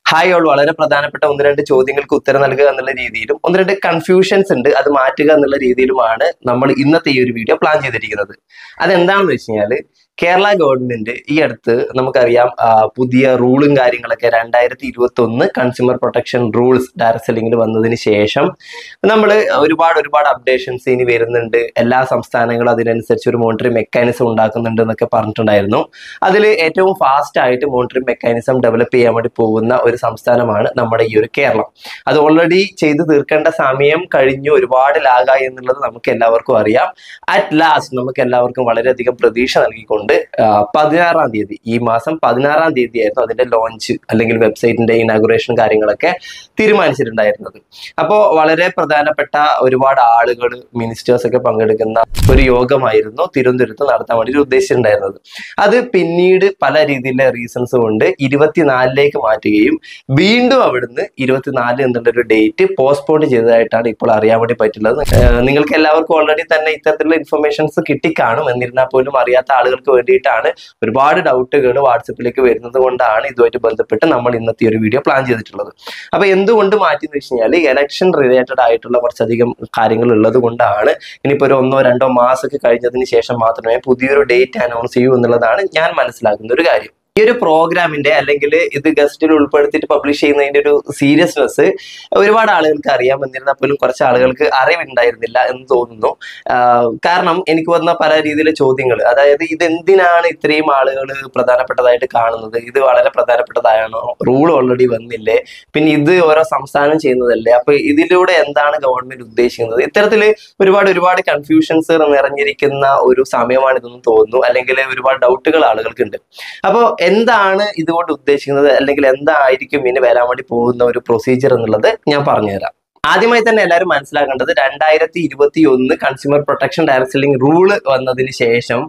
hi all വളരെ പ്രധാനപ്പെട്ട ഒന്ന് രണ്ട് ചോദ്യങ്ങൾക്ക് ഉത്തരം നൽകുക എന്നുള്ള രീതിയിലും ഒന്ന് രണ്ട് കൺഫ്യൂഷൻസ് ഉണ്ട് അത് മാറ്റുക എന്നുള്ള രീതിയിലുമാണ് നമ്മൾ ഇന്നത്തെ ഈ ഒരു വീഡിയോ പ്ലാൻ ചെയ്തിരിക്കുന്നത് അതെന്താണെന്ന് വെച്ച് കഴിഞ്ഞാൽ കേരള ഗവൺമെന്റ് ഈ അടുത്ത് നമുക്കറിയാം ആ, പുതിയ റൂളും കാര്യങ്ങളൊക്കെ രണ്ടായിരത്തി ഇരുപത്തി ഒന്ന് കൺസ്യൂമർ പ്രൊട്ടക്ഷൻ റൂൾസ് ഡയറക്ട് സെല്ലിംഗിൽ വന്നതിന് ശേഷം നമ്മൾ ഒരുപാട് ഒരുപാട് അപ്ഡേഷൻസ് ഇനി വരുന്നുണ്ട് എല്ലാ സംസ്ഥാനങ്ങളും അതിനനുസരിച്ച് ഒരു മോണിറ്ററിംഗ് മെക്കാനിസം ഉണ്ടാക്കുന്നുണ്ട് എന്നൊക്കെ പറഞ്ഞിട്ടുണ്ടായിരുന്നു അതിൽ ഏറ്റവും ഫാസ്റ്റ് ആയിട്ട് മോണിറ്ററിംഗ് മെക്കാനിസം ഡെവലപ്പ് ചെയ്യാൻ വേണ്ടി പോകുന്ന ഒരു സംസ്ഥാനമാണ് നമ്മുടെ ഈ ഒരു കേരളം അത് ഓൾറെഡി ചെയ്തു തീർക്കേണ്ട സമയം കഴിഞ്ഞു ഒരുപാട് ലാഗായി എന്നുള്ളത് നമുക്ക് എല്ലാവർക്കും അറിയാം അറ്റ് ലാസ്റ്റ് നമുക്ക് എല്ലാവർക്കും വളരെയധികം പ്രതീക്ഷ നൽകിക്കൊണ്ട് ആ, പതിനാറാം തീയതി ഈ മാസം പതിനാറാം തീയതി ആയിരുന്നു അതിന്റെ ലോഞ്ച് അല്ലെങ്കിൽ വെബ്സൈറ്റിന്റെ ഇനാഗുറേഷൻ കാര്യങ്ങളൊക്കെ തീരുമാനിച്ചിട്ടുണ്ടായിരുന്നത് അപ്പോൾ വളരെ പ്രധാനപ്പെട്ട ഒരുപാട് ആളുകൾ മിനിസ്റ്റേഴ്സ് ഒക്കെ പങ്കെടുക്കുന്ന ഒരു യോഗമായിരുന്നു തിരുവനന്തപുരത്ത് നടത്താൻ വേണ്ടി ഉദ്ദേശിച്ചിട്ടുണ്ടായിരുന്നത് അത് പിന്നീട് പല രീതിയിലെ റീസൺസ് കൊണ്ട് ഇരുപത്തിനാലിലേക്ക് മാറ്റുകയും വീണ്ടും അവിടുന്ന് ഇരുപത്തിനാല് എന്നുള്ള ഒരു ഡേറ്റ് പോസ്റ്റ്പോൺ ചെയ്തതായിട്ടാണ് ഇപ്പോൾ അറിയാൻ വേണ്ടി പറ്റുള്ളത് ഏഹ് നിങ്ങൾക്ക് എല്ലാവർക്കും ഓൾറെഡി തന്നെ ഇത്തരത്തിലുള്ള ഇൻഫർമേഷൻസ് കിട്ടിക്കാണും എന്നിരുന്നാൽ പോലും അറിയാത്ത ആളുകൾക്ക് വേണ്ടിയിട്ടാണ് ഒരുപാട് ഡൗട്ടുകൾ വാട്സപ്പിലേക്ക് വരുന്നത് കൊണ്ടാണ് ഇതുമായിട്ട് ബന്ധപ്പെട്ട് നമ്മൾ ഇന്നത്തെ ഈ ഒരു വീഡിയോ പ്ലാൻ ചെയ്തിട്ടുള്ളത് അപ്പൊ എന്തുകൊണ്ട് മാറ്റി എന്ന് വെച്ച് കഴിഞ്ഞാൽ ഇലക്ഷൻ റിലേറ്റഡ് ആയിട്ടുള്ള കുറച്ചധികം കാര്യങ്ങൾ ഉള്ളത് കൊണ്ടാണ് ഇനിയിപ്പോ ഒരു ഒന്നോ രണ്ടോ മാസമൊക്കെ കഴിഞ്ഞതിന് ശേഷം മാത്രമേ പുതിയൊരു ഡേറ്റ് അനൗൺസ് ചെയ്യൂ എന്നുള്ളതാണ് ഞാൻ മനസ്സിലാക്കുന്ന ഒരു കാര്യം ഈ ഒരു പ്രോഗ്രാമിന്റെ അല്ലെങ്കിൽ ഇത് ഗസ്റ്റിൽ ഉൾപ്പെടുത്തിയിട്ട് പബ്ലിഷ് ചെയ്യുന്നതിന്റെ ഒരു സീരിയസ്നെസ് ഒരുപാട് ആളുകൾക്ക് അറിയാം എന്നിരുന്നാൽ പോലും കുറച്ച് ആളുകൾക്ക് അറിവുണ്ടായിരുന്നില്ല എന്ന് തോന്നുന്നു ആഹ് കാരണം എനിക്ക് വന്ന പല രീതിയിലെ ചോദ്യങ്ങൾ അതായത് ഇത് എന്തിനാണ് ഇത്രയും ആളുകൾ പ്രധാനപ്പെട്ടതായിട്ട് കാണുന്നത് ഇത് വളരെ പ്രധാനപ്പെട്ടതാണോ റൂൾ ഓൾറെഡി വന്നില്ലേ പിന്നെ ഇത് ഓരോ സംസ്ഥാനം ചെയ്യുന്നതല്ലേ അപ്പൊ ഇതിലൂടെ എന്താണ് ഗവൺമെന്റ് ഉദ്ദേശിക്കുന്നത് ഇത്തരത്തില് ഒരുപാട് ഒരുപാട് കൺഫ്യൂഷൻസ് നിറഞ്ഞിരിക്കുന്ന ഒരു സമയമാണ് ഇതെന്ന് തോന്നുന്നു അല്ലെങ്കിൽ ഒരുപാട് ഡൗട്ടുകൾ ആളുകൾക്കുണ്ട് അപ്പോൾ എന്താണ് ഇതുകൊണ്ട് ഉദ്ദേശിക്കുന്നത് അല്ലെങ്കിൽ എന്തായിരിക്കും ഇനി വരാൻ വേണ്ടി പോകുന്ന ഒരു പ്രൊസീജിയർ എന്നുള്ളത് ഞാൻ പറഞ്ഞുതരാം ആദ്യമായി തന്നെ എല്ലാവരും മനസ്സിലാക്കേണ്ടത് രണ്ടായിരത്തി ഇരുപത്തി ഒന്ന് consumer protection direct selling rule വന്നതിന് ശേഷം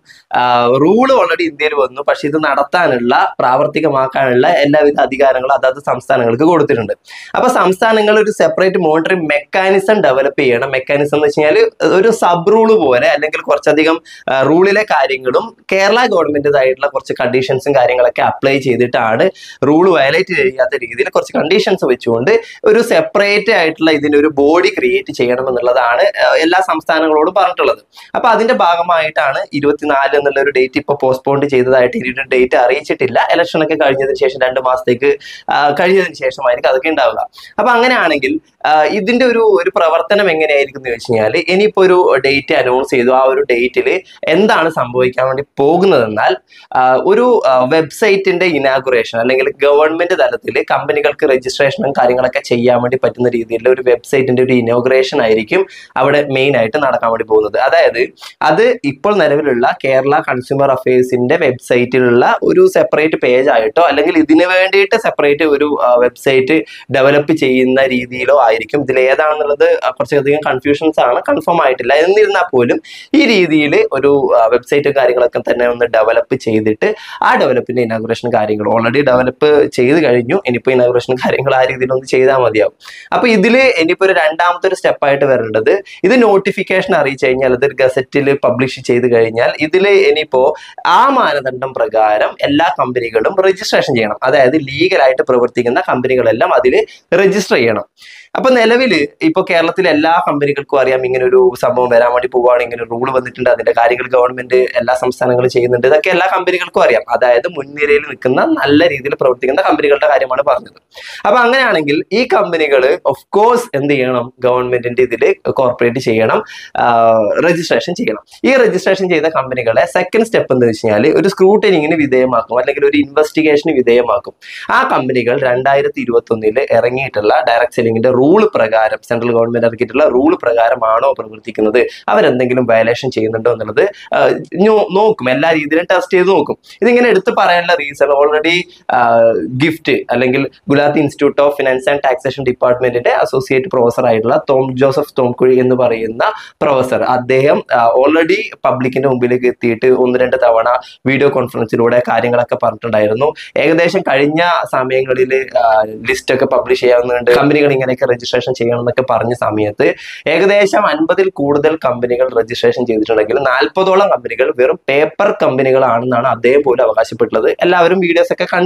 റൂള് ഓൾറെഡി ഇന്ത്യയിൽ വന്നു പക്ഷെ ഇത് നടത്താനുള്ള പ്രാവർത്തികമാക്കാനുള്ള എല്ലാവിധ അധികാരങ്ങളും അതാത് സംസ്ഥാനങ്ങൾക്ക് കൊടുത്തിട്ടുണ്ട് അപ്പൊ സംസ്ഥാനങ്ങൾ ഒരു സെപ്പറേറ്റ് മോണിറ്ററിംഗ് മെക്കാനിസം ഡെവലപ്പ് ചെയ്യണം മെക്കാനിസം എന്ന് വെച്ച് കഴിഞ്ഞാൽ ഒരു സബ് റൂള് പോലെ അല്ലെങ്കിൽ കുറച്ചധികം റൂളിലെ കാര്യങ്ങളും കേരള ഗവൺമെന്റിതായിട്ടുള്ള കുറച്ച് കണ്ടീഷൻസും കാര്യങ്ങളൊക്കെ അപ്ലൈ ചെയ്തിട്ടാണ് റൂൾ വയലേറ്റ് ചെയ്യാത്ത രീതിയിൽ കുറച്ച് കണ്ടീഷൻസ് വെച്ചുകൊണ്ട് ഒരു സെപ്പറേറ്റ് ആയിട്ടുള്ള ഇതിനൊരു ബോഡി ക്രിയേറ്റ് ചെയ്യണം എന്നുള്ളതാണ് ആ, എല്ലാ സംസ്ഥാനങ്ങളോടും പറഞ്ഞിട്ടുള്ളത് അപ്പൊ അതിന്റെ ഭാഗമായിട്ടാണ് ഇരുപത്തിനാല് എന്നുള്ള ഒരു ഡേറ്റ് ഇപ്പൊ പോസ്റ്റ്പോണ്ട് ചെയ്തതായിട്ട് ഇനി ഒരു ഡേറ്റ് അറിയിച്ചിട്ടില്ല ഇലക്ഷൻ ഒക്കെ കഴിഞ്ഞതിന് ശേഷം രണ്ട് മാസത്തേക്ക് ആ, കഴിഞ്ഞതിന് ശേഷമായിരിക്കും അതൊക്കെ ഉണ്ടാവുക അപ്പൊ അങ്ങനെയാണെങ്കിൽ ആ, ഇതിന്റെ ഒരു ഒരു പ്രവർത്തനം എങ്ങനെയായിരിക്കും എന്ന് വെച്ച് കഴിഞ്ഞാൽ ഇനിയിപ്പോ ഒരു ഡേറ്റ് അനൗൺസ് ചെയ്തു ആ ഒരു ഡേറ്റിൽ എന്താണ് സംഭവിക്കാൻ വേണ്ടി പോകുന്നതെന്നാൽ ആ, ഒരു വെബ്സൈറ്റിന്റെ ഇനാഗുറേഷൻ അല്ലെങ്കിൽ ഗവൺമെന്റ് തലത്തിൽ കമ്പനികൾക്ക് രജിസ്ട്രേഷനും കാര്യങ്ങളൊക്കെ ചെയ്യാൻ വേണ്ടി പറ്റുന്ന രീതിയിലുള്ള ഒരു വെബ്സൈറ്റിന്റെ ഒരു ഇനോഗ്രേഷൻ ആയിരിക്കും അവിടെ മെയിൻ ആയിട്ട് നടക്കാൻ വേണ്ടി പോകുന്നത് അതായത് അത് ഇപ്പോൾ നിലവിലുള്ള കേരള കൺസ്യൂമർ അഫയേഴ്സിന്റെ വെബ്സൈറ്റിലുള്ള ഒരു സെപ്പറേറ്റ് പേജ് ആയിട്ടോ അല്ലെങ്കിൽ ഇതിനു വേണ്ടിയിട്ട് സെപ്പറേറ്റ് ഒരു വെബ്സൈറ്റ് ഡെവലപ്പ് ചെയ്യുന്ന രീതിയിലോ ആയിരിക്കും ഇതിൽ ഏതാണെന്നുള്ളത് ആ, കുറച്ചധികം കൺഫ്യൂഷൻസ് ആണ് കൺഫേം ആയിട്ടില്ല എന്നിരുന്നാൽ പോലും ഈ രീതിയിൽ ഒരു വെബ്സൈറ്റ് കാര്യങ്ങളൊക്കെ തന്നെ ഒന്ന് ഡെവലപ്പ് ചെയ്തിട്ട് ആ ഡെവലപ്പിന്റെ ഇനാഗുറേഷൻ കാര്യങ്ങൾ ഓൾറെഡി ഡെവലപ്പ് ചെയ്ത് കഴിഞ്ഞു ഇനിയിപ്പോൾ ഇനാഗുറേഷൻ കാര്യങ്ങൾ ആ രീതിയിൽ ഒന്ന് ചെയ്താൽ മതിയാവും അപ്പൊ ഇതില് ഇനിയിപ്പോ ഒരു രണ്ടാമത്തെ ഒരു സ്റ്റെപ്പായിട്ട് വരേണ്ടത് ഇത് നോട്ടിഫിക്കേഷൻ അറിയിച്ചു കഴിഞ്ഞാൽ ഇത് ഗസറ്റിൽ പബ്ലിഷ് ചെയ്ത് കഴിഞ്ഞാൽ ഇതില് ഇനിയിപ്പോ ആ മാനദണ്ഡം പ്രകാരം എല്ലാ കമ്പനികളും രജിസ്ട്രേഷൻ ചെയ്യണം അതായത് ലീഗലായിട്ട് പ്രവർത്തിക്കുന്ന കമ്പനികളെല്ലാം അതിൽ രജിസ്റ്റർ ചെയ്യണം അപ്പൊ നിലവിൽ ഇപ്പൊ കേരളത്തിലെ എല്ലാ കമ്പനികൾക്കും അറിയാം ഇങ്ങനെ ഒരു സംഭവം വരാൻ വേണ്ടി പോവുകയാണ് ഇങ്ങനെ റൂൾ വന്നിട്ടുണ്ട് അതിന്റെ കാര്യങ്ങൾ ഗവൺമെന്റ് എല്ലാ സംസ്ഥാനങ്ങളും ചെയ്യുന്നുണ്ട് ഇതൊക്കെ എല്ലാ കമ്പനികൾക്കും അറിയാം അതായത് മുൻനിരയിൽ നിൽക്കുന്ന നല്ല രീതിയിൽ പ്രവർത്തിക്കുന്ന കമ്പനികളുടെ കാര്യമാണ് പറഞ്ഞത് അപ്പൊ അങ്ങനെയാണെങ്കിൽ ഈ കമ്പനികൾ ഓഫ് കോഴ്സ് എന്ത് ചെയ്യണം ഗവൺമെന്റിന്റെ ഇതിൽ കോർപ്പറേറ്റ് ചെയ്യണം രജിസ്ട്രേഷൻ ചെയ്യണം ഈ രജിസ്ട്രേഷൻ ചെയ്ത കമ്പനികളെ സെക്കൻഡ് സ്റ്റെപ്പ് എന്ന് വെച്ച് കഴിഞ്ഞാൽ ഒരു സ്ക്രൂട്ടനിങ്ങിന് വിധേയമാക്കും അല്ലെങ്കിൽ ഒരു ഇൻവെസ്റ്റിഗേഷന് വിധേയമാക്കും ആ കമ്പനികൾ രണ്ടായിരത്തി ഇരുപത്തി ഒന്നില് ഇറങ്ങിയിട്ടുള്ള ഡയറക്ട് സെല്ലിംഗിന്റെ റൂൾ പ്രകാരം സെൻട്രൽ ഗവൺമെന്റ് ഇറക്കിയിട്ടുള്ള റൂൾ പ്രകാരമാണോ പ്രവർത്തിക്കുന്നത് അവരെന്തെങ്കിലും വയലേഷൻ ചെയ്യുന്നുണ്ടോ എന്നുള്ളത് ആ, ഞോ- നോക്കും എല്ലാ രീതിയിലും ടെസ്റ്റ് ചെയ്ത് നോക്കും ഇതിങ്ങനെ എടുത്തു പറയാനുള്ള റീസൺ ഓൾറെഡി ഗിഫ്റ്റ് അല്ലെങ്കിൽ Gulati institute of finance and taxation ഡിപ്പാർട്ട്മെന്റിന്റെ അസോസിയേറ്റ് പ്രൊഫസർ ആയിട്ടുള്ള തോം ജോസഫ് തോംകുഴി എന്ന് പറയുന്ന പ്രൊഫസർ അദ്ദേഹം ഓൾറെഡി പബ്ലിക്കിന്റെ മുമ്പിലേക്ക് എത്തിയിട്ട് ഒന്ന് രണ്ട് തവണ വീഡിയോ കോൺഫറൻസിലൂടെ കാര്യങ്ങളൊക്കെ പറഞ്ഞിട്ടുണ്ടായിരുന്നു ഏകദേശം കഴിഞ്ഞ സമയങ്ങളിൽ ലിസ്റ്റ് ഒക്കെ പബ്ലിഷ് ചെയ്യാവുന്നുണ്ട് കമ്പനികൾ ഇങ്ങനെയൊക്കെ രജിസ്ട്രേഷൻ ചെയ്യണം എന്നൊക്കെ പറഞ്ഞ സമയത്ത് ഏകദേശം അൻപതിൽ കൂടുതൽ കമ്പനികൾ രജിസ്ട്രേഷൻ ചെയ്തിട്ടുണ്ടെങ്കിൽ നാൽപ്പതോളം കമ്പനികൾ വെറും പേപ്പർ കമ്പനികളാണെന്നാണ് അദ്ദേഹം പോലും അവകാശപ്പെട്ടുള്ളത് എല്ലാവരും വീഡിയോസ് ഒക്കെ കണ്ടു കാണും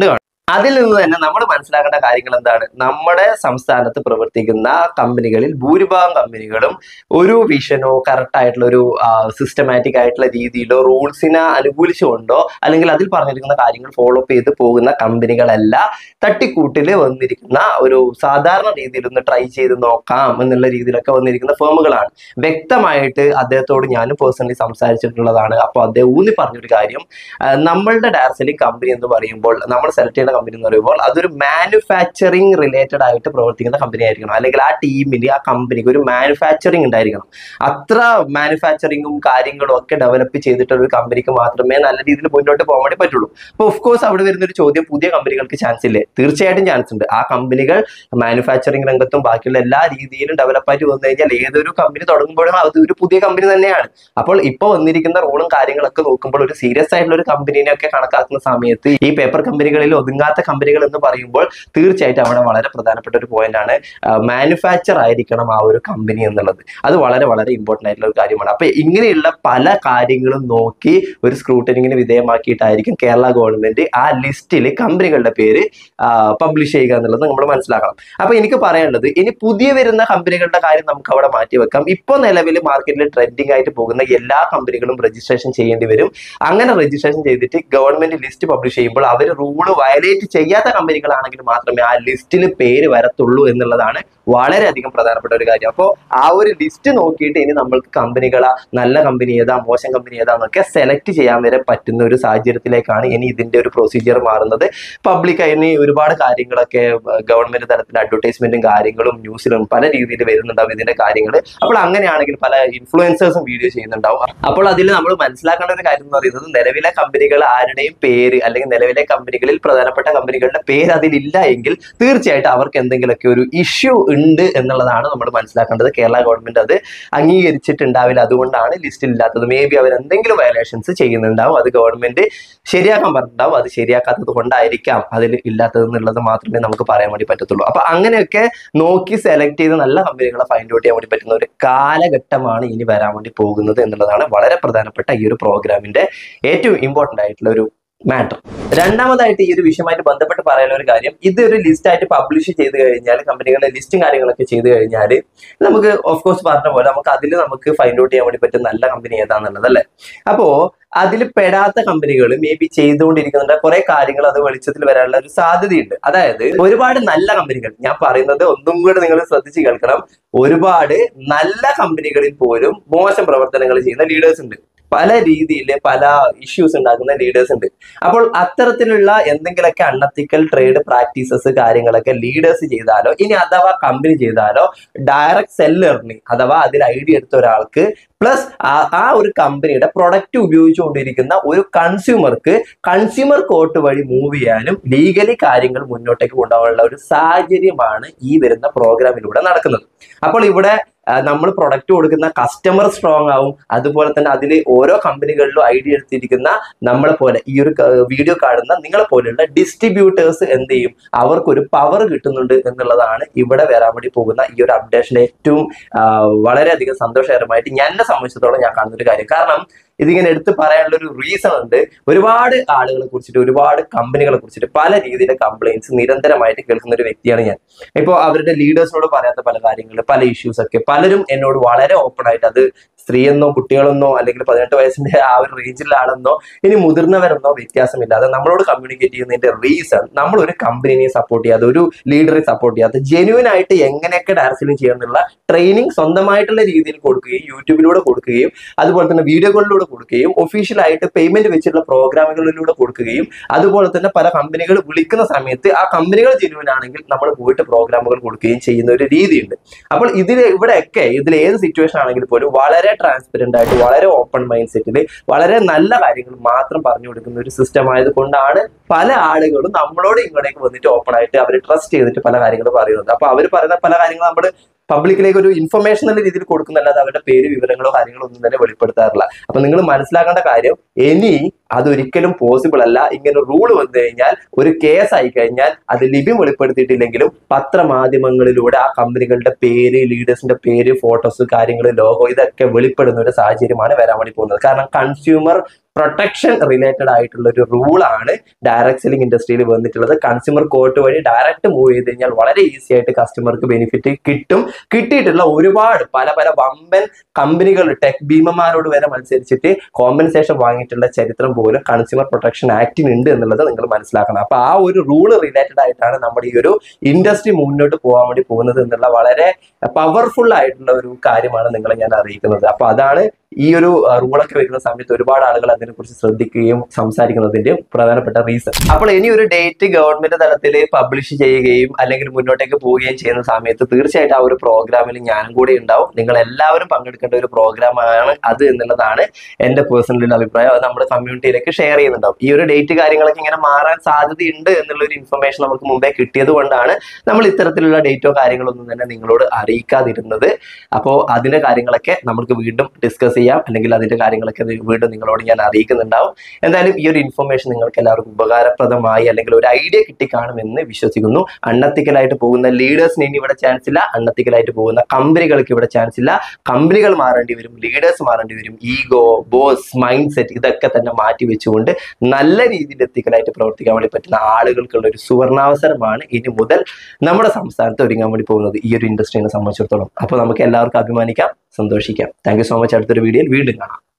അതിൽ നിന്ന് തന്നെ നമ്മൾ മനസ്സിലാക്കേണ്ട കാര്യങ്ങൾ എന്താണ് നമ്മുടെ സംസ്ഥാനത്ത് പ്രവർത്തിക്കുന്ന കമ്പനികളിൽ ഭൂരിഭാഗം കമ്പനികളും ഒരു വിഷനോ കറക്റ്റ് ആയിട്ടുള്ള ഒരു സിസ്റ്റമാറ്റിക് ആയിട്ടുള്ള രീതിയിലോ റൂൾസിനെ അനുകൂലിച്ചുകൊണ്ടോ അല്ലെങ്കിൽ അതിൽ പറഞ്ഞിരിക്കുന്ന കാര്യങ്ങൾ ഫോളോ അപ്പ് ചെയ്ത് പോകുന്ന കമ്പനികളല്ല തട്ടിക്കൂട്ടിൽ വന്നിരിക്കുന്ന ഒരു സാധാരണ രീതിയിൽ ഒന്ന് ട്രൈ ചെയ്ത് നോക്കാം എന്നുള്ള രീതിയിലൊക്കെ വന്നിരിക്കുന്ന ഫേമുകളാണ് വ്യക്തമായിട്ട് അദ്ദേഹത്തോട് ഞാനും പേഴ്സണലി സംസാരിച്ചിട്ടുള്ളതാണ് അപ്പോൾ അദ്ദേഹം ഊന്നി പറഞ്ഞൊരു കാര്യം ആ, നമ്മളുടെ ഡയർ സെല്ലിംഗ് കമ്പനി എന്ന് പറയുമ്പോൾ നമ്മൾ സെലക്ട് ചെയ്യുന്ന കമ്പനി എന്ന് പറയുമ്പോൾ അതൊരു മാനുഫാക്ചറിങ് റിലേറ്റഡ് ആയിട്ട് പ്രവർത്തിക്കുന്ന കമ്പനി ആയിരിക്കണം അല്ലെങ്കിൽ ആ ടീമിന് ആ കമ്പനിക്ക് ഒരു മാനുഫാക്ചറിങ് ഉണ്ടായിരിക്കണം അത്ര മാനുഫാക്ചറിങ്ങും കാര്യങ്ങളും ഒക്കെ ഡെവലപ്പ് ചെയ്തിട്ടുള്ള ഒരു കമ്പനിക്ക് മാത്രമേ നല്ല രീതിയിൽ മുന്നോട്ട് പോകാൻ വേണ്ടി പറ്റുള്ളൂ അപ്പോൾ ഓഫ് കോഴ്സ് അവിടെ വരുന്ന ഒരു ചോദ്യം പുതിയ കമ്പനികൾക്ക് ചാൻസ് ഇല്ലേ തീർച്ചയായിട്ടും ചാൻസ് ഉണ്ട് ആ കമ്പനികൾ മാനുഫാക്ചറിങ് രംഗത്തും ബാക്കിയുള്ള എല്ലാ രീതിയിലും ഡെവലപ്പ് ആയിട്ട് വന്നു കഴിഞ്ഞാൽ ഏതൊരു കമ്പനി തുടങ്ങുമ്പോഴും അത് ഒരു പുതിയ കമ്പനി തന്നെയാണ് അപ്പോൾ ഇപ്പോൾ വന്നിരിക്കുന്ന റൂളും കാര്യങ്ങളൊക്കെ നോക്കുമ്പോൾ ഒരു സീരിയസ് ആയിട്ടുള്ള ഒരു കമ്പനീനെ ഒക്കെ കണക്കാക്കുന്ന സമയത്ത് ഈ പേപ്പർ കമ്പനികളിൽ ഒതുങ്ങാത്ത കമ്പനികൾ എന്ന് പറയുമ്പോൾ തീർച്ചയായിട്ടും അവിടെ വളരെ പ്രധാനപ്പെട്ട ഒരു പോയിന്റ് ആണ് മാനുഫാക്ചർ ആയിരിക്കണം ആ ഒരു കമ്പനി എന്നുള്ളത് അത് വളരെ വളരെ ഇമ്പോർട്ടന്റ് ആയിട്ടുള്ള ഒരു കാര്യമാണ് അപ്പൊ ഇങ്ങനെയുള്ള പല കാര്യങ്ങളും നോക്കി ഒരു സ്ക്രൂട്ടനിങ്ങിന് വിധേയമാക്കിയിട്ടായിരിക്കും കേരള ഗവൺമെന്റ് ആ ലിസ്റ്റിൽ കമ്പനികളുടെ പേര് പബ്ലിഷ് ചെയ്യുക എന്നുള്ളത് നമ്മൾ മനസ്സിലാക്കണം അപ്പൊ എനിക്ക് പറയാനുള്ളത് ഇനി പുതിയ വരുന്ന കമ്പനികളുടെ കാര്യം നമുക്ക് അവിടെ മാറ്റി വെക്കാം ഇപ്പോൾ നിലവിൽ മാർക്കറ്റിൽ ട്രെൻഡിങ് ആയിട്ട് പോകുന്ന എല്ലാ കമ്പനികളും രജിസ്ട്രേഷൻ ചെയ്യേണ്ടി വരും അങ്ങനെ രജിസ്ട്രേഷൻ ചെയ്തിട്ട് ഗവൺമെന്റ് ലിസ്റ്റ് പബ്ലിഷ് ചെയ്യുമ്പോൾ അവർ റൂള് വയലേറ്റ് ചെയ്യാത്ത കമ്പനികളാണെങ്കിൽ മാത്രമേ ആ ലിസ്റ്റിൽ പേര് വരത്തുള്ളൂ എന്നുള്ളതാണ് വളരെയധികം പ്രധാനപ്പെട്ട ഒരു കാര്യം അപ്പോൾ ആ ഒരു ലിസ്റ്റ് നോക്കിയിട്ട് ഇനി നമ്മൾക്ക് കമ്പനികളാ നല്ല കമ്പനി ഏതാ മോശം കമ്പനി ഏതാന്നൊക്കെ സെലക്ട് ചെയ്യാൻ വരെ പറ്റുന്ന ഒരു സാഹചര്യത്തിലേക്കാണ് ഇനി ഇതിന്റെ ഒരു പ്രൊസീജിയർ മാറുന്നത് പബ്ലിക് ഇനി ഒരുപാട് കാര്യങ്ങളൊക്കെ ഗവൺമെന്റ് തലത്തിൽ അഡ്വർടൈസ്മെന്റും കാര്യങ്ങളും ന്യൂസിലും പല രീതിയിൽ വരുന്നുണ്ടാവും ഇതിന്റെ കാര്യങ്ങൾ അപ്പോൾ അങ്ങനെയാണെങ്കിൽ പല ഇൻഫ്ലുവൻസേഴ്സും വീഡിയോ ചെയ്യുന്നുണ്ടാവും അപ്പോൾ അതിൽ നമ്മൾ മനസ്സിലാക്കേണ്ട ഒരു കാര്യം എന്ന് പറയുന്നത് നിലവിലെ കമ്പനികൾ ആരുടെയും പേര് അല്ലെങ്കിൽ നിലവിലെ കമ്പനികളിൽ പ്രധാനപ്പെട്ട കമ്പനികളുടെ പേര് അതിലില്ല എങ്കിൽ തീർച്ചയായിട്ടും അവർക്ക് എന്തെങ്കിലുമൊക്കെ ഒരു ഇഷ്യൂ ഉണ്ട് എന്നുള്ളതാണ് നമ്മൾ മനസ്സിലാക്കേണ്ടത് കേരള ഗവൺമെന്റ് അത് അംഗീകരിച്ചിട്ടുണ്ടാവില്ല അതുകൊണ്ടാണ് ലിസ്റ്റിൽ ഇല്ലാത്തത് മേ ബി അവർ എന്തെങ്കിലും വയലേഷൻസ് ചെയ്യുന്നുണ്ടാവും അത് ഗവൺമെന്റ് ശരിയാക്കാൻ പറഞ്ഞിട്ടുണ്ടാവും അത് ശരിയാക്കാത്തത് കൊണ്ടായിരിക്കാം അതിൽ ഇല്ലാത്തത് എന്നുള്ളത് മാത്രമേ നമുക്ക് പറയാൻ വേണ്ടി പറ്റത്തുള്ളൂ അപ്പൊ അങ്ങനെയൊക്കെ നോക്കി സെലക്ട് ചെയ്ത് നല്ല കമ്പനികളെ ഫൈൻഡ് ഔട്ട് ചെയ്യാൻ വേണ്ടി പറ്റുന്ന ഒരു കാലഘട്ടമാണ് ഇനി വരാൻ വേണ്ടി പോകുന്നത് എന്നുള്ളതാണ് വളരെ പ്രധാനപ്പെട്ട ഈ ഒരു പ്രോഗ്രാമിന്റെ ഏറ്റവും ഇമ്പോർട്ടന്റ് ആയിട്ടുള്ള ഒരു മാറ്റർ രണ്ടാമതായിട്ട് ഈ ഒരു വിഷയമായിട്ട് ബന്ധപ്പെട്ട് പറയാനുള്ള ഒരു കാര്യം ഇത് ഒരു ലിസ്റ്റ് ആയിട്ട് പബ്ലിഷ് ചെയ്ത് കഴിഞ്ഞാൽ കമ്പനികളുടെ ലിസ്റ്റും കാര്യങ്ങളൊക്കെ ചെയ്ത് കഴിഞ്ഞാൽ നമുക്ക് ഓഫ് കോഴ്സ് പറഞ്ഞ പോലെ നമുക്ക് അതിൽ നമുക്ക് ഫൈൻഡ് ഔട്ട് ചെയ്യാൻ വേണ്ടി പറ്റും നല്ല കമ്പനി ഏതാന്നുള്ളത് അല്ലേ അപ്പോ അതിൽ പെടാത്ത കമ്പനികൾ മേ ബി ചെയ്തുകൊണ്ടിരിക്കുന്നുണ്ട് കുറെ കാര്യങ്ങൾ അത് വെളിച്ചത്തിൽ വരാനുള്ള ഒരു സാധ്യതയുണ്ട് അതായത് ഒരുപാട് നല്ല കമ്പനികൾ ഞാൻ പറയുന്നത് ഒന്നും കൂടെ നിങ്ങൾ ശ്രദ്ധിച്ച് കേൾക്കണം ഒരുപാട് നല്ല കമ്പനികളിൽ പോലും മോശം പ്രവർത്തനങ്ങൾ ചെയ്യുന്ന ലീഡേഴ്സ് ഉണ്ട് പല രീതിയിൽ പല ഇഷ്യൂസ് ഉണ്ടാക്കുന്ന ലീഡേഴ്സ് ഉണ്ട് അപ്പോൾ അത്തരത്തിലുള്ള എന്തെങ്കിലുമൊക്കെ അൺഎത്തിക്കൽ ട്രേഡ് പ്രാക്ടീസസ് കാര്യങ്ങളൊക്കെ ലീഡേഴ്സ് ചെയ്താലോ ഇനി അഥവാ കമ്പനി ചെയ്താലോ ഡയറക്റ്റ് സെല്ലറിന് അഥവാ അതിൽ ഐഡിയ എടുത്ത ഒരാൾക്ക് പ്ലസ് ആ ഒരു കമ്പനിയുടെ പ്രൊഡക്റ്റ് ഉപയോഗിച്ചുകൊണ്ടിരിക്കുന്ന ഒരു കൺസ്യൂമർക്ക് കൺസ്യൂമർ കോർട്ട് വഴി മൂവ് ചെയ്യാനും ലീഗലി കാര്യങ്ങൾ മുന്നോട്ടേക്ക് കൊണ്ടുപോകാനുള്ള ഒരു സാഹചര്യമാണ് ഈ വരുന്ന പ്രോഗ്രാമിലൂടെ നടക്കുന്നത് അപ്പോൾ ഇവിടെ നമ്മൾ പ്രൊഡക്റ്റ് കൊടുക്കുന്ന കസ്റ്റമർ സ്ട്രോങ് ആവും അതുപോലെ തന്നെ അതിൽ ഓരോ കമ്പനികളിലും ഐഡിയ എടുത്തിരിക്കുന്ന നമ്മളെ പോലെ ഈ ഒരു വീഡിയോ കാണുന്ന നിങ്ങളെ പോലെയുള്ള ഡിസ്ട്രിബ്യൂട്ടേഴ്സ് എന്ത് ചെയ്യും അവർക്കൊരു പവർ കിട്ടുന്നുണ്ട് എന്നുള്ളതാണ് ഇവിടെ വരാൻ വേണ്ടി പോകുന്ന ഈ ഒരു അപ്ഡേഷന്റെ ഏറ്റവും ആ, വളരെയധികം സന്തോഷകരമായിട്ട് ഞാൻ എന്നെ സംബന്ധിച്ചിടത്തോളം ഞാൻ കാണുന്ന ഒരു കാര്യം കാരണം ഇതിങ്ങനെ എടുത്ത് പറയാനുള്ള ഒരു റീസൺ ഉണ്ട് ഒരുപാട് ആളുകളെ കുറിച്ചിട്ട് ഒരുപാട് കമ്പനികളെ കുറിച്ചിട്ട് പല രീതിയിലെ കംപ്ലൈൻസ് നിരന്തരമായിട്ട് കേൾക്കുന്ന ഒരു വ്യക്തിയാണ് ഞാൻ ഇപ്പോൾ അവരുടെ ലീഡേഴ്സിനോട് പറയാത്ത പല കാര്യങ്ങൾ പല ഇഷ്യൂസ് ഒക്കെ പലരും എന്നോട് വളരെ ഓപ്പൺ ആയിട്ട് അത് സ്ത്രീയെന്നോ കുട്ടികളെന്നോ അല്ലെങ്കിൽ പതിനെട്ട് വയസ്സിന്റെ ആ ഒരു റേഞ്ചിലാണെന്നോ ഇനി മുതിർന്നവരെന്നോ വ്യത്യാസമില്ലാതെ നമ്മളോട് കമ്മ്യൂണിക്കേറ്റ് ചെയ്യുന്നതിന്റെ റീസൺ നമ്മൾ ഒരു കമ്പനിയെ സപ്പോർട്ട് ചെയ്യാതെ ഒരു ലീഡറെ സപ്പോർട്ട് ചെയ്യാതെ ജെന്യൂൻ ആയിട്ട് എങ്ങനെയൊക്കെ ഡാൻസിലും ചെയ്യാന്നുള്ള ട്രെയിനിങ് സ്വന്തമായിട്ടുള്ള രീതിയിൽ കൊടുക്കുകയും യൂട്യൂബിലൂടെ കൊടുക്കുകയും അതുപോലെ തന്നെ വീഡിയോകളിലൂടെ കൊടുക്കുകയും ഒഫീഷ്യൽ ആയിട്ട് പേയ്മെന്റ് വെച്ചിട്ടുള്ള പ്രോഗ്രാമുകളിലൂടെ കൊടുക്കുകയും അതുപോലെ തന്നെ പല കമ്പനികൾ വിളിക്കുന്ന സമയത്ത് ആ കമ്പനികൾ ജെന്യൂൻ ആണെങ്കിൽ നമ്മൾ പോയിട്ട് പ്രോഗ്രാമുകൾ കൊടുക്കുകയും ചെയ്യുന്ന ഒരു രീതിയുണ്ട് അപ്പോൾ ഇതിൽ ഇവിടെയൊക്കെ ഇതിൽ ഏത് സിറ്റുവേഷൻ ആണെങ്കിൽ പോലും വളരെ ട്രാൻസ്പെറന്റ് ആയിട്ട് വളരെ ഓപ്പൺ മൈൻഡ് സെറ്റിൽ വളരെ നല്ല കാര്യങ്ങൾ മാത്രം പറഞ്ഞു കൊടുക്കുന്ന ഒരു സിസ്റ്റം ആയത് കൊണ്ടാണ് പല ആളുകളും നമ്മളോട് ഇങ്ങോട്ടേക്ക് വന്നിട്ട് ഓപ്പൺ ആയിട്ട് അവർ ട്രസ്റ്റ് ചെയ്തിട്ട് പല കാര്യങ്ങൾ പറയുന്നത് അപ്പൊ അവർ പറയുന്ന പല കാര്യങ്ങളും നമ്മൾ പബ്ലിക്കിലേക്ക് ഒരു ഇൻഫർമേഷൻ എന്ന രീതിയിൽ കൊടുക്കുന്നല്ലാതെ അവരുടെ പേര് വിവരങ്ങളോ കാര്യങ്ങളോ ഒന്നും തന്നെ വെളിപ്പെടുത്താറില്ല അപ്പൊ നിങ്ങൾ മനസ്സിലാക്കേണ്ട കാര്യം ഇനി അതൊരിക്കലും പോസിബിൾ അല്ല ഇങ്ങനെ റൂൾ വന്നു കഴിഞ്ഞാൽ ഒരു കേസ് ആയി കഴിഞ്ഞാൽ അത് ലിപി വെളിപ്പെടുത്തിയിട്ടില്ലെങ്കിലും പത്രമാധ്യമങ്ങളിലൂടെ ആ കമ്പനികളുടെ പേര് ലീഡേഴ്സിന്റെ പേര് ഫോട്ടോസ് കാര്യങ്ങൾ ലോഗോ ഇതൊക്കെ വെളിപ്പെടുന്ന ഒരു സാഹചര്യമാണ് വരാൻ വേണ്ടി പോകുന്നത് കാരണം കൺസ്യൂമർ പ്രൊട്ടക്ഷൻ റിലേറ്റഡ് ആയിട്ടുള്ള ഒരു റൂളാണ് ഡയറക്ട് സെല്ലിംഗ് ഇൻഡസ്ട്രിയിൽ വന്നിട്ടുള്ളത് കൺസ്യൂമർ കോർട്ട് വഴി ഡയറക്റ്റ് മൂവ് ചെയ്ത് കഴിഞ്ഞാൽ വളരെ ഈസി ആയിട്ട് കസ്റ്റമർക്ക് ബെനിഫിറ്റ് കിട്ടും കിട്ടിയിട്ടുള്ള ഒരുപാട് പല പല വമ്പൻ കമ്പനികൾ ടെക് ഭീമന്മാരോട് വരെ മത്സരിച്ചിട്ട് കോമ്പൻസേഷൻ വാങ്ങിയിട്ടുള്ള ചരിത്രം പോലും കൺസ്യൂമർ പ്രൊട്ടക്ഷൻ ആക്ടിന് ഉണ്ട് എന്നുള്ളത് നിങ്ങൾ മനസ്സിലാക്കണം അപ്പൊ ആ ഒരു റൂള് റിലേറ്റഡ് ആയിട്ടാണ് നമ്മുടെ ഈ ഒരു ഇൻഡസ്ട്രി മുന്നോട്ട് പോകാൻ വേണ്ടി പോകുന്നത് എന്നുള്ള വളരെ പവർഫുൾ ആയിട്ടുള്ള ഒരു കാര്യമാണ് നിങ്ങളെ ഞാൻ അറിയിക്കുന്നത് അപ്പൊ അതാണ് ഈ ഒരു റൂളൊക്കെ വരുന്ന സമയത്ത് ഒരുപാട് ആളുകൾ അതിനെക്കുറിച്ച് ശ്രദ്ധിക്കുകയും സംസാരിക്കുന്നതിന്റെ പ്രധാനപ്പെട്ട റീസൺ അപ്പോൾ ഇനി ഒരു ഡേറ്റ് ഗവൺമെന്റ് തലത്തിൽ പബ്ലിഷ് ചെയ്യുകയും അല്ലെങ്കിൽ മുന്നോട്ടേക്ക് പോവുകയും ചെയ്യുന്ന സമയത്ത് തീർച്ചയായിട്ടും ആ ഒരു പ്രോഗ്രാമിൽ ഞാനും കൂടി ഉണ്ടാവും നിങ്ങൾ എല്ലാവരും പങ്കെടുക്കേണ്ട ഒരു പ്രോഗ്രാമാണ് അത് എന്നുള്ളതാണ് എന്റെ പേഴ്സണൽ അഭിപ്രായം അത് നമ്മുടെ കമ്മ്യൂണിറ്റിയിലേക്ക് ഷെയർ ചെയ്യുന്നുണ്ടാവും ഈ ഒരു ഡേറ്റ് കാര്യങ്ങളൊക്കെ ഇങ്ങനെ മാറാൻ സാധ്യതയുണ്ട് എന്നുള്ള ഒരു ഇൻഫർമേഷൻ നമുക്ക് മുമ്പേ കിട്ടിയത് കൊണ്ടാണ് നമ്മൾ ഇത്തരത്തിലുള്ള ഡേറ്റോ കാര്യങ്ങളൊന്നും തന്നെ നിങ്ങളോട് അറിയിക്കാതിരുന്നത് അപ്പോൾ അതിന്റെ കാര്യങ്ങളൊക്കെ നമുക്ക് വീണ്ടും ഡിസ്കസ് ചെയ്യാം അല്ലെങ്കിൽ അതിന്റെ കാര്യങ്ങളൊക്കെ നി- വീണ്ടും നിങ്ങളോട് ഞാൻ അറിയിക്കുന്നുണ്ടാവും എന്തായാലും ഈ ഒരു ഇൻഫർമേഷൻ നിങ്ങൾക്ക് എല്ലാവർക്കും ഉപകാരപ്രദമായി അല്ലെങ്കിൽ ഒരു ഐഡിയ കിട്ടിക്കാണുമെന്ന് വിശ്വസിക്കുന്നു അണ്ണത്തിക്കലായിട്ട് പോകുന്ന ലീഡേഴ്സിന് ഇനി ഇവിടെ ചാൻസ് ഇല്ല അണ്ണത്തിക്കലായിട്ട് പോകുന്ന കമ്പനികൾക്ക് ഇവിടെ ചാൻസ് ഇല്ല കമ്പനികൾ മാറേണ്ടി വരും ലീഡേഴ്സ് മാറേണ്ടി വരും ഈഗോ ബോസ് മൈൻഡ് സെറ്റ് ഇതൊക്കെ തന്നെ മാറ്റി വെച്ചുകൊണ്ട് നല്ല രീതിയിൽ എത്തിക്കലായിട്ട് പ്രവർത്തിക്കാൻ വേണ്ടി പറ്റുന്ന ആളുകൾക്കുള്ള ഒരു സുവർണാവസരമാണ് ഇനി മുതൽ നമ്മുടെ സംസ്ഥാനത്ത് ഒരുങ്ങാൻ വേണ്ടി പോകുന്നത് ഈ ഒരു ഇൻഡസ്ട്രീനെ സംബന്ധിച്ചിടത്തോളം അപ്പോൾ നമുക്ക് എല്ലാവർക്കും അഭിമാനിക്കാം സന്തോഷിക്കാം താങ്ക് യു സോ മച്ച് അടുത്തൊരു വീഡിയോയിൽ വീണ്ടും കാണാം